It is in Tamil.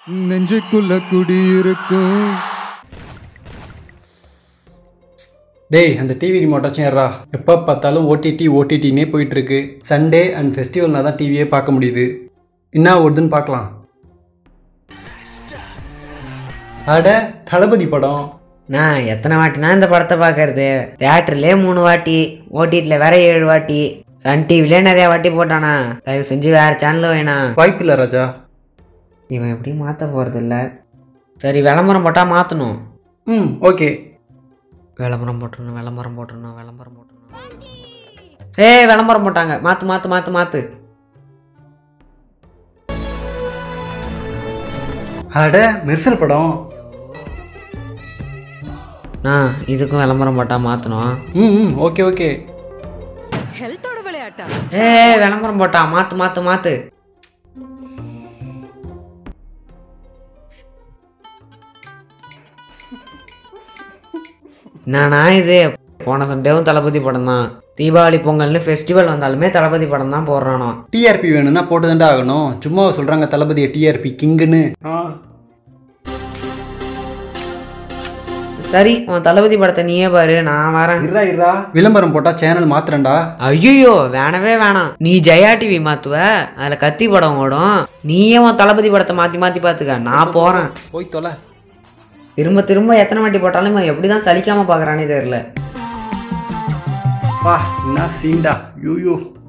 நெஞ்சுக்குள்ள குடியிருக்கும் டேய் அந்த டிவி ரிமோட்டாச்சும் ஏறா எப்போ பார்த்தாலும் ஓடிடி ஓடிடினே போயிட்டு இருக்கு சண்டே அண்ட் ஃபெஸ்டிவல்னா தான் டிவியே பார்க்க முடியுது என்ன ஓடுதுன்னு பார்க்கலாம் அட தளபதி படம் நான் எத்தனை வாட்டினா இந்த படத்தை பார்க்கறது தேட்டர்லேயே மூணு வாட்டி ஓடிடியில் வேற ஏழு வாட்டி சன் டிவிலே நிறைய வாட்டி போட்டானா தயவு செஞ்சு வேற சேனல் வேணாம் வாய்ப்பில்லை ராஜா இவன் எப்படி மாற்ற போகிறது இல்லை சரி விளம்பரம் போட்டால் மாற்றணும் ம் ஓகே விளம்பரம் போட்டுருணும் விளம்பரம் போட்டுருணும் விளம்பரம் போட்டுருணும் ஏய் விளம்பரம் போட்டாங்க மாற்று மாற்று மாற்று மாற்று அட மெர்சல் படம் ஆ இதுக்கும் விளம்பரம் போட்டால் மாற்றணும் ம் ம் ஓகே ஓகே ஹெல்த்தோட விளையாட்டா ஏய் விளம்பரம் போட்டா மாற்று மாற்று மாற்று நானா இது போன சண்டேவும் தளபதி படம் தான் தீபாவளி பொங்கல்னு ஃபெஸ்டிவல் வந்தாலுமே தளபதி படம் தான் போடுறானோ டிஆர்பி வேணும்னா போட்டு ஆகணும் சும்மா சொல்கிறாங்க தளபதியை டிஆர்பி கிங்குன்னு ஆ சரி உன் தளபதி படத்தை நீயே பாரு நான் வரேன் இருடா இருடா விளம்பரம் போட்டால் சேனல் மாத்திரண்டா ஐயோ வேணவே வேணாம் நீ ஜெயா டிவி மாத்துவ அதுல கத்தி படம் ஓடும் நீயே உன் தளபதி படத்தை மாத்தி மாத்தி பாத்துக்க நான் போறேன் போய் தொலை திரும்ப திரும்ப எத்தனை வாட்டி போட்டாலும் இவன் எப்படிதான் சலிக்காம பாக்குறானே தெரியல வா என்ன சீண்டா யூ